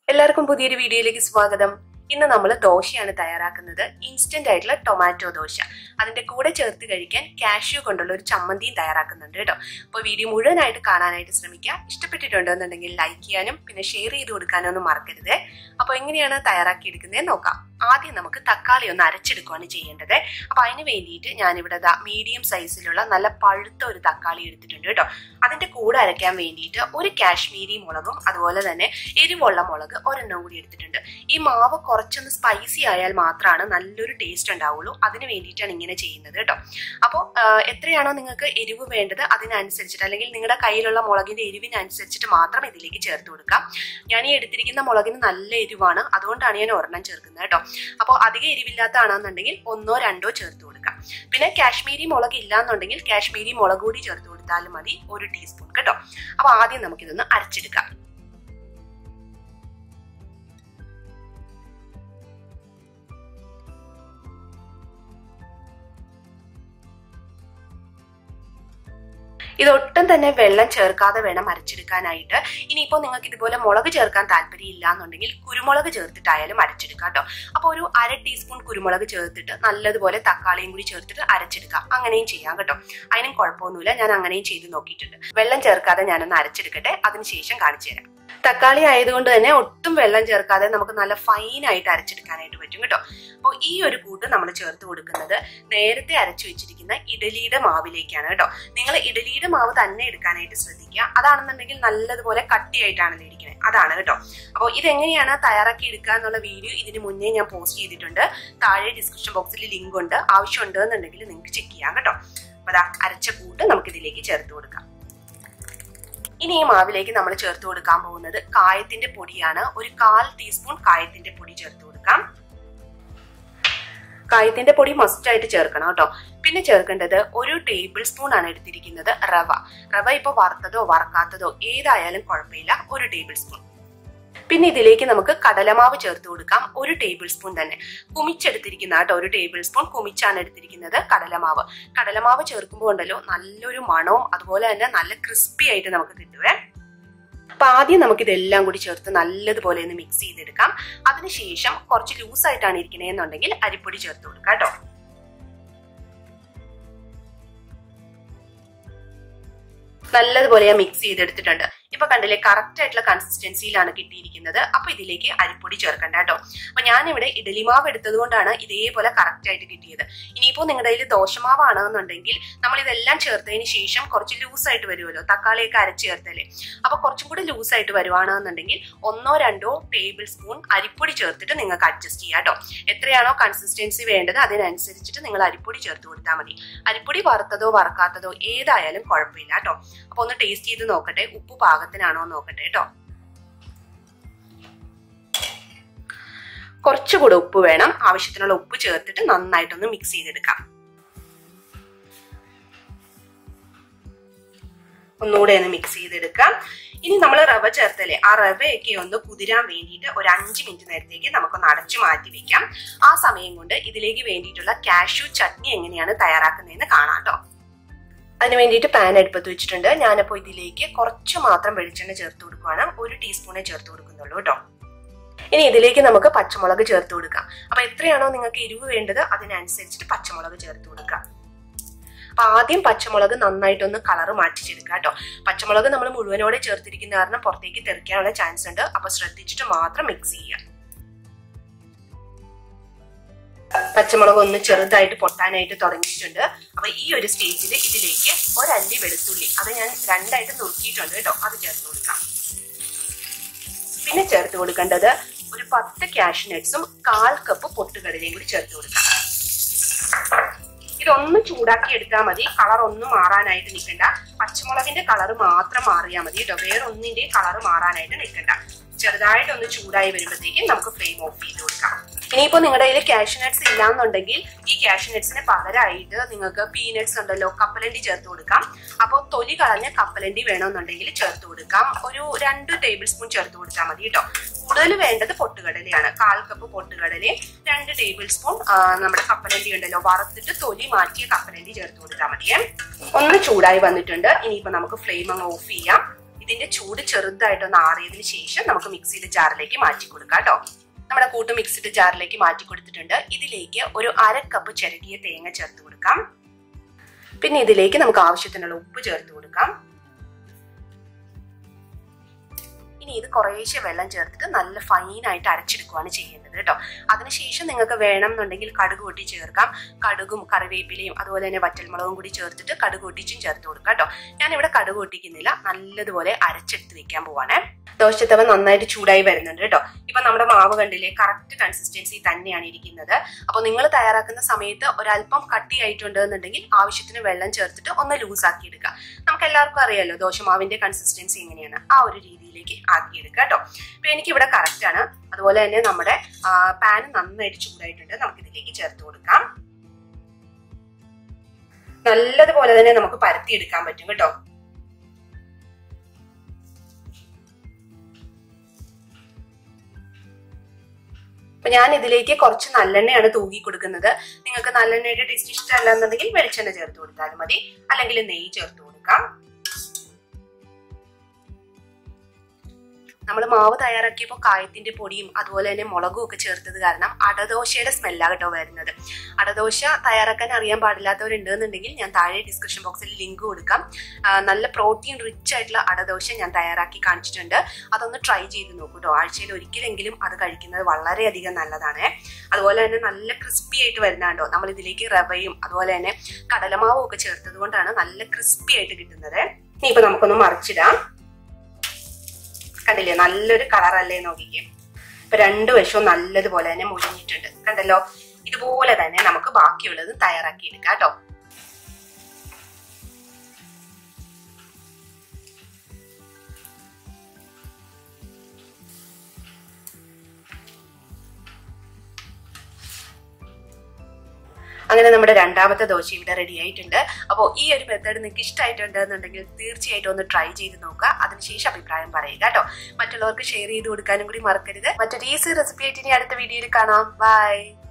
എല്ലാവർക്കും പുതിയൊരു വീഡിയോയിലേക്ക് സ്വാഗതം ഇന്ന് നമ്മൾ ദോശയാണ് തയ്യാറാക്കുന്നത് ഇൻസ്റ്റന്റ് ആയിട്ടുള്ള ടൊമാറ്റോ ദോശ അതിന്റെ കൂടെ ചേർത്ത് കഴിക്കാൻ കാഷ്യൂ കൊണ്ടുള്ള ഒരു ചമ്മന്തിയും തയ്യാറാക്കുന്നുണ്ട് കേട്ടോ അപ്പോൾ വീഡിയോ മുഴുവനായിട്ട് കാണാനായിട്ട് ശ്രമിക്കുക ഇഷ്ടപ്പെട്ടിട്ടുണ്ടോ എന്നുണ്ടെങ്കിൽ ലൈക്ക് ചെയ്യാനും പിന്നെ ഷെയർ ചെയ്ത് കൊടുക്കാനും ഒന്നും മറക്കരുത് അപ്പോൾ എങ്ങനെയാണ് തയ്യാറാക്കി എടുക്കുന്നത് നോക്കാം ആദ്യം നമുക്ക് തക്കാളി ഒന്ന് അരച്ചെടുക്കുകയാണ് ചെയ്യേണ്ടത് അപ്പൊ അതിന് വേണ്ടിയിട്ട് ഞാനിവിടെ മീഡിയം സൈസിലുള്ള നല്ല പഴുത്ത ഒരു തക്കാളി എടുത്തിട്ടുണ്ട് കേട്ടോ അതിന്റെ കൂടെ അരയ്ക്കാൻ വേണ്ടിയിട്ട് ഒരു കാശ്മീരി മുളകും അതുപോലെ തന്നെ എരിവുള്ള മുളക് ഒരെണ്ണം കൂടി എടുത്തിട്ടുണ്ട് ഈ മാവ് കുറച്ചൊന്ന് സ്പൈസി ആയാൽ മാത്രമാണ് നല്ലൊരു ടേസ്റ്റ് ഉണ്ടാവുള്ളൂ അതിന് വേണ്ടിയിട്ടാണ് ഇങ്ങനെ ചെയ്യുന്നത് കേട്ടോ അപ്പോൾ എത്രയാണോ നിങ്ങൾക്ക് എരിവ് വേണ്ടത് അതിനനുസരിച്ചിട്ട് അല്ലെങ്കിൽ നിങ്ങളുടെ കയ്യിലുള്ള മുളകിന്റെ എരിവിനനുസരിച്ചിട്ട് മാത്രം ഇതിലേക്ക് ചേർത്ത് കൊടുക്കാം ഞാൻ ഈ എടുത്തിരിക്കുന്ന മുളകിന് നല്ല എരിവാണ് അതുകൊണ്ടാണ് ഞാൻ ഒരെണ്ണം ചേർക്കുന്നത് കേട്ടോ അപ്പോൾ അധികം എരിവില്ലാത്തതാണെന്നുണ്ടെങ്കിൽ ഒന്നോ രണ്ടോ ചേർത്ത് കൊടുക്കാം പിന്നെ കാശ്മീരി മുളക് ഇല്ലാന്നുണ്ടെങ്കിൽ കാശ്മീരി മുളക് കൂടി ചേർത്ത് കൊടുത്താലും മതി ഒരു ടീസ്പൂൺ കേട്ടോ അപ്പൊ ആദ്യം നമുക്കിതൊന്ന് അരച്ചെടുക്കാം ഇതൊട്ടും തന്നെ വെള്ളം ചേർക്കാതെ വേണം അരച്ചെടുക്കാനായിട്ട് ഇനിയിപ്പോൾ നിങ്ങൾക്ക് ഇതുപോലെ മുളക് ചേർക്കാൻ താല്പര്യം ഇല്ല എന്നുണ്ടെങ്കിൽ കുരുമുളക് ചേർത്തിട്ടായാലും അരച്ചെടുക്കാം കേട്ടോ അപ്പോൾ ഒരു അര ടീസ്പൂൺ കുരുമുളക് ചേർത്തിട്ട് നല്ലതുപോലെ തക്കാളിയും കൂടി ചേർത്തിട്ട് അരച്ചെടുക്കാം അങ്ങനെയും ചെയ്യാം കേട്ടോ അതിനും കുഴപ്പമൊന്നുമില്ല ഞാൻ അങ്ങനെയും ചെയ്ത് നോക്കിയിട്ടുണ്ട് വെള്ളം ചേർക്കാതെ ഞാനൊന്ന് അരച്ചെടുക്കട്ടെ അതിനുശേഷം കാണിച്ചു തരാം തക്കാളി ആയതുകൊണ്ട് തന്നെ ഒട്ടും വെള്ളം ചേർക്കാതെ നമുക്ക് നല്ല ഫൈൻ ആയിട്ട് അരച്ചെടുക്കാനായിട്ട് പറ്റും കേട്ടോ അപ്പോൾ ഈ ഒരു കൂട്ട് നമ്മൾ ചേർത്ത് കൊടുക്കുന്നത് നേരത്തെ അരച്ചു വെച്ചിരിക്കുന്ന ഇഡലിയുടെ മാവിലേക്കാണ് കേട്ടോ നിങ്ങൾ ഇഡലിയുടെ മാവ് തന്നെ എടുക്കാനായിട്ട് ശ്രദ്ധിക്കുക അതാണെന്നുണ്ടെങ്കിൽ നല്ലതുപോലെ കട്ടിയായിട്ടാണല്ലോ ഇരിക്കുന്നത് അതാണ് കേട്ടോ അപ്പോൾ ഇതെങ്ങനെയാണ് തയ്യാറാക്കി എടുക്കുക എന്നുള്ള വീഡിയോ ഇതിന് മുന്നേ ഞാൻ പോസ്റ്റ് ചെയ്തിട്ടുണ്ട് താഴെ ഡിസ്ക്രിപ്ഷൻ ബോക്സിൽ ലിങ്ക് ഉണ്ട് ആവശ്യമുണ്ട് എന്നുണ്ടെങ്കിൽ നിങ്ങൾക്ക് ചെക്ക് ചെയ്യാം കേട്ടോ അപ്പോൾ അതാ അരച്ച കൂട്ട് നമുക്ക് ഇതിലേക്ക് ചേർത്ത് കൊടുക്കാം ഇനി ഈ മാവിലേക്ക് നമ്മൾ ചേർത്ത് കൊടുക്കാൻ പോകുന്നത് കായത്തിന്റെ പൊടിയാണ് ഒരു കാൽ ടീസ്പൂൺ കായത്തിന്റെ പൊടി ചേർത്ത് കൊടുക്കാം കായത്തിന്റെ പൊടി മസ്റ്റ് ആയിട്ട് ചേർക്കണം കേട്ടോ പിന്നെ ചേർക്കേണ്ടത് ഒരു ടേബിൾ സ്പൂൺ ആണ് എടുത്തിരിക്കുന്നത് റവ റവ ഇപ്പൊ വറുത്തതോ വറക്കാത്തതോ ഏതായാലും കുഴപ്പമില്ല ഒരു ടേബിൾ സ്പൂൺ പിന്നെ ഇതിലേക്ക് നമുക്ക് കടലമാവ് ചേർത്ത് കൊടുക്കാം ഒരു ടേബിൾ സ്പൂൺ തന്നെ കുമിച്ചെടുത്തിരിക്കുന്ന കേട്ടോ ഒരു ടേബിൾ സ്പൂൺ കുമിച്ചാണ് എടുത്തിരിക്കുന്നത് കടലമാവ് കടലമാവ് ചേർക്കുമ്പോൾ ഉണ്ടല്ലോ നല്ലൊരു മണവും അതുപോലെ തന്നെ നല്ല ക്രിസ്പി ആയിട്ട് നമുക്ക് കിട്ടുവേ അപ്പൊ ആദ്യം നമുക്ക് ഇതെല്ലാം കൂടി ചേർത്ത് നല്ലതുപോലെ ഒന്ന് മിക്സ് ചെയ്തെടുക്കാം അതിനുശേഷം കുറച്ച് ലൂസ് ആയിട്ടാണ് ഇരിക്കണേന്നുണ്ടെങ്കിൽ അരിപ്പൊടി ചേർത്ത് കൊടുക്കാം കേട്ടോ നല്ലതുപോലെ ഞാൻ മിക്സ് ചെയ്തെടുത്തിട്ടുണ്ട് ഇപ്പൊ കണ്ടില്ലേ കറക്റ്റ് ആയിട്ടുള്ള കൺസിസ്റ്റൻസിയിലാണ് കിട്ടിയിരിക്കുന്നത് അപ്പൊ ഇതിലേക്ക് അരിപ്പൊടി ചേർക്കണ്ട കേട്ടോ അപ്പൊ ഞാനിവിടെ ഇഡലിമാവ് എടുത്തത് കൊണ്ടാണ് ഇതേപോലെ കറക്റ്റ് ആയിട്ട് കിട്ടിയത് ഇനിയിപ്പോ നിങ്ങളുടെ കയ്യിൽ ദോശമാവാണെന്നുണ്ടെങ്കിൽ നമ്മൾ ഇതെല്ലാം ചേർത്തതിന് ശേഷം കുറച്ച് ലൂസ് ആയിട്ട് വരുമല്ലോ തക്കാളിയൊക്കെ അരച്ച് ചേർത്തല്ലേ അപ്പൊ കുറച്ചും കൂടി ലൂസ് ആയിട്ട് വരുവാണെന്നുണ്ടെങ്കിൽ ഒന്നോ രണ്ടോ ടേബിൾ സ്പൂൺ അരിപ്പൊടി ചേർത്തിട്ട് നിങ്ങൾക്ക് അഡ്ജസ്റ്റ് ചെയ്യാം കേട്ടോ എത്രയാണോ കൺസിസ്റ്റൻസി വേണ്ടത് അതിനനുസരിച്ചിട്ട് നിങ്ങൾ അരിപ്പൊടി ചേർത്ത് കൊടുത്താൽ മതി അരിപ്പൊടി വറുത്തതോ വറക്കാത്തതോ ഏതായാലും കുഴപ്പമില്ല കേട്ടോ അപ്പൊ ഒന്ന് ടേസ്റ്റ് ചെയ്ത് നോക്കട്ടെ ഉപ്പ് പാകത്തിനാണോ നോക്കട്ടെ കേട്ടോ കുറച്ചുകൂടെ ഉപ്പ് വേണം ആവശ്യത്തിനുള്ള ഉപ്പ് ചേർത്തിട്ട് നന്നായിട്ടൊന്ന് മിക്സ് ചെയ്തെടുക്കാം ഒന്നുകൂടെ ഒന്ന് മിക്സ് ചെയ്തെടുക്കാം ഇനി നമ്മൾ റവ ചേർത്തല്ലേ ആ റവയൊക്കെ ഒന്ന് കുതിരാൻ വേണ്ടിയിട്ട് ഒരു അഞ്ച് മിനിറ്റ് നേരത്തേക്ക് നമുക്കൊന്ന് അടച്ചു മാറ്റി വെക്കാം ആ സമയം കൊണ്ട് ഇതിലേക്ക് വേണ്ടിയിട്ടുള്ള കാഷ്യൂ ചട്നി എങ്ങനെയാണ് തയ്യാറാക്കുന്നതെന്ന് കാണാം കേട്ടോ അതിന് വേണ്ടിയിട്ട് പാൻ അടുപ്പത്ത് വെച്ചിട്ടുണ്ട് ഞാനപ്പോൾ ഇതിലേക്ക് കുറച്ച് മാത്രം വെളിച്ചെണ്ണ ചേർത്ത് കൊടുക്കുകയാണ് ഒരു ടീസ്പൂണേ ചേർത്ത് കൊടുക്കുന്നുള്ളൂ കേട്ടോ ഇനി ഇതിലേക്ക് നമുക്ക് പച്ചമുളക് ചേർത്ത് കൊടുക്കാം അപ്പൊ എത്രയാണോ നിങ്ങൾക്ക് എരിവ് വേണ്ടത് അതിനനുസരിച്ചിട്ട് പച്ചമുളക് ചേർത്ത് കൊടുക്കാം അപ്പൊ ആദ്യം പച്ചമുളക് നന്നായിട്ടൊന്ന് കളർ മാറ്റിച്ചെടുക്കുക കേട്ടോ പച്ചമുളക് നമ്മൾ മുഴുവനോടെ ചേർത്തിരിക്കുന്ന കാരണം പുറത്തേക്ക് തെറിക്കാനുള്ള ചാൻസ് ഉണ്ട് അപ്പൊ ശ്രദ്ധിച്ചിട്ട് മാത്രം മിക്സ് ചെയ്യുക പച്ചമുളക് ഒന്ന് ചെറുതായിട്ട് പൊട്ടാനായിട്ട് തുടങ്ങിയിട്ടുണ്ട് അപ്പൊ ഈ ഒരു സ്റ്റേജിൽ ഇതിലേക്ക് ഒരല്ലി വെളുത്തുള്ളി അത് ഞാൻ രണ്ടായിട്ട് നുറുക്കിയിട്ടുണ്ട് കേട്ടോ അത് ചേർത്ത് കൊടുക്കാം പിന്നെ ചേർത്ത് കൊടുക്കേണ്ടത് ഒരു പത്ത് കാഷ്നട്ട്സും കാൽ കപ്പ് പൊട്ടുകടലയും കൂടി ചേർത്ത് കൊടുക്കാം ഇതൊന്ന് ചൂടാക്കി എടുത്താൽ മതി കളർ ഒന്നും മാറാനായിട്ട് നിൽക്കണ്ട പച്ചമുളകിന്റെ കളർ മാത്രം മാറിയാൽ മതി കേട്ടോ വേറെ ഒന്നിന്റെ കളർ മാറാനായിട്ട് നിൽക്കണ്ട ചെറുതായിട്ടൊന്ന് ചൂടായി വരുമ്പോഴത്തേക്കും നമുക്ക് ഫ്ലെയിം ഓഫ് ചെയ്ത് കൊടുക്കാം ഇനിയിപ്പോ നിങ്ങളുടെ കയ്യിൽ കാഷ്നട്ട്സ് ഇല്ലാന്നുണ്ടെങ്കിൽ ഈ കാഷ്നട്ട്സിന് പകരമായിട്ട് നിങ്ങൾക്ക് പീനട്സ് ഉണ്ടല്ലോ കപ്പലണ്ടി ചേർത്ത് കൊടുക്കാം അപ്പോൾ തൊലി കളഞ്ഞ കപ്പലണ്ടി വേണമെന്നുണ്ടെങ്കിൽ ചേർത്ത് കൊടുക്കാം ഒരു രണ്ട് ടേബിൾ സ്പൂൺ ചേർത്ത് കൊടുത്താൽ മതി കേട്ടോ കൂടുതൽ വേണ്ടത് പൊട്ടുകടലയാണ് കാൽ കപ്പ് പൊട്ടുകടലയും രണ്ട് ടേബിൾ സ്പൂൺ നമ്മുടെ കപ്പലണ്ടി ഉണ്ടല്ലോ വറുത്തിട്ട് തൊലി മാറ്റിയ കപ്പലണ്ടി ചേർത്ത് കൊടുത്താൽ മതിയേ ഒന്ന് ചൂടായി വന്നിട്ടുണ്ട് ഇനിയിപ്പോ നമുക്ക് ഫ്ലെയിം അങ്ങ് ഓഫ് ചെയ്യാം ഇതിന്റെ ചൂട് ചെറുതായിട്ടൊന്ന് ആറിയതിനു ശേഷം നമുക്ക് മിക്സിയുടെ ജാറിലേക്ക് മാറ്റി കൊടുക്കാം കേട്ടോ നമ്മുടെ കൂട്ട് മിക്സിയുടെ ജാറിലേക്ക് മാറ്റി കൊടുത്തിട്ടുണ്ട് ഇതിലേക്ക് ഒരു അര കപ്പ് ചിരകിയ തേങ്ങ ചേർത്ത് കൊടുക്കാം പിന്നെ ഇതിലേക്ക് നമുക്ക് ആവശ്യത്തിനുള്ള ഉപ്പ് ചേർത്ത് കൊടുക്കാം ഇനി ഇത് കുറേശ്ശെ വെള്ളം ചേർത്തിട്ട് നല്ല ഫൈനായിട്ട് അരച്ചെടുക്കുകയാണ് ചെയ്യുന്നത് കേട്ടോ അതിനുശേഷം നിങ്ങൾക്ക് വേണം എന്നുണ്ടെങ്കിൽ കടുക് പൊട്ടി ചേർക്കാം കടുകും കറിവേപ്പിലയും അതുപോലെ തന്നെ വറ്റൽമുളകും കൂടി ചേർത്തിട്ട് കടുക് പൊട്ടിച്ചും ചേർത്ത് കൊടുക്കാം കേട്ടോ ഞാൻ ഇവിടെ കടുക് പൊട്ടിക്കുന്നില്ല നല്ലതുപോലെ അരച്ചെടുത്ത് വെക്കാൻ പോവാണ് ദോശത്തവ നന്നായിട്ട് ചൂടായി വരുന്നുണ്ട് കേട്ടോ ഇപ്പൊ നമ്മുടെ മാവ് കണ്ടില്ലേ കറക്റ്റ് കൺസിസ്റ്റൻസി തന്നെയാണ് ഇരിക്കുന്നത് അപ്പൊ നിങ്ങൾ തയ്യാറാക്കുന്ന സമയത്ത് ഒരല്പം കട്ടിയായിട്ടുണ്ട് എന്നുണ്ടെങ്കിൽ ആവശ്യത്തിന് വെള്ളം ചേർത്തിട്ട് ഒന്ന് ലൂസ് ആക്കി എടുക്കുക നമുക്ക് എല്ലാവർക്കും അറിയാലോ ദോശമാവിന്റെ കൺസിസ്റ്റൻസി എങ്ങനെയാണ് ആ ഒരു രീതിയിലേക്ക് ആക്കിയെടുക്കുക കേട്ടോ അപ്പൊ എനിക്ക് ഇവിടെ കറക്റ്റ് ആണ് അതുപോലെ തന്നെ നമ്മുടെ പാൻ നന്നായിട്ട് ചൂടായിട്ടുണ്ട് നമുക്ക് ഇതിലേക്ക് ചേർത്ത് കൊടുക്കാം നല്ലതുപോലെ തന്നെ നമുക്ക് പരത്തിയെടുക്കാൻ പറ്റും കേട്ടോ അപ്പൊ ഞാൻ ഇതിലേക്ക് കുറച്ച് നല്ലെണ്ണയാണ് തൂക്കി കൊടുക്കുന്നത് നിങ്ങൾക്ക് നല്ലെണ്ണയുടെ ടേസ്റ്റ് ഇഷ്ടമല്ല എന്നുണ്ടെങ്കിൽ വെളിച്ചെണ്ണ ചേർത്ത് കൊടുത്താലും മതി അല്ലെങ്കിൽ നെയ്യ് ചേർത്ത് കൊടുക്കാം നമ്മൾ മാവ് തയ്യാറാക്കിയപ്പോൾ കായത്തിന്റെ പൊടിയും അതുപോലെ തന്നെ മുളകും ഒക്കെ ചേർത്തത് കാരണം അടദോശയുടെ സ്മെല്ലാണ് കേട്ടോ വരുന്നത് അടദോശ തയ്യാറാക്കാൻ അറിയാൻ പാടില്ലാത്തവരുണ്ട് എന്നുണ്ടെങ്കിൽ ഞാൻ താഴെ ഡിസ്ക്രിപ്ഷൻ ബോക്സിൽ ലിങ്ക് കൊടുക്കാം നല്ല പ്രോട്ടീൻ റിച്ച് ആയിട്ടുള്ള അടദോശ ഞാൻ തയ്യാറാക്കി കാണിച്ചിട്ടുണ്ട് അതൊന്ന് ട്രൈ ചെയ്ത് നോക്കൂ കേട്ടോ ആഴ്ചയിൽ ഒരിക്കലെങ്കിലും അത് കഴിക്കുന്നത് വളരെയധികം നല്ലതാണ് അതുപോലെ തന്നെ നല്ല ക്രിസ്പി ആയിട്ട് വരുന്നുണ്ടോ നമ്മൾ ഇതിലേക്ക് റവയും അതുപോലെ തന്നെ കടലമാവും ഒക്കെ ചേർത്തത് കൊണ്ടാണ് നല്ല ക്രിസ്പി ആയിട്ട് കിട്ടുന്നത് ഇനിയിപ്പോ നമുക്കൊന്ന് മറിച്ചിടാം കണ്ടില്ലേ നല്ലൊരു കളറല്ലേ നോക്കിക്കേ ഇപ്പൊ രണ്ടു വശവും നല്ലതുപോലെ തന്നെ മുരിഞ്ഞിട്ടുണ്ട് കണ്ടല്ലോ ഇതുപോലെ തന്നെ നമുക്ക് ബാക്കിയുള്ളത് തയ്യാറാക്കി എടുക്കാം കേട്ടോ അങ്ങനെ നമ്മുടെ രണ്ടാമത്തെ ദോശ ഇവിടെ റെഡി ആയിട്ടുണ്ട് അപ്പോൾ ഈ ഒരു മെത്തേഡ് നിങ്ങൾക്ക് ഇഷ്ടമായിട്ടുണ്ട് എന്നുണ്ടെങ്കിൽ തീർച്ചയായിട്ടും ഒന്ന് ട്രൈ ചെയ്ത് നോക്കുക അതിനുശേഷം അഭിപ്രായം പറയുക കേട്ടോ മറ്റുള്ളവർക്ക് ഷെയർ ചെയ്ത് കൊടുക്കാനും കൂടി മറക്കരുത് മറ്റൊരു ഈസി റെസിപ്പി ആയിട്ട് ഇനി അടുത്ത വീഡിയോയിൽ കാണാം ബൈ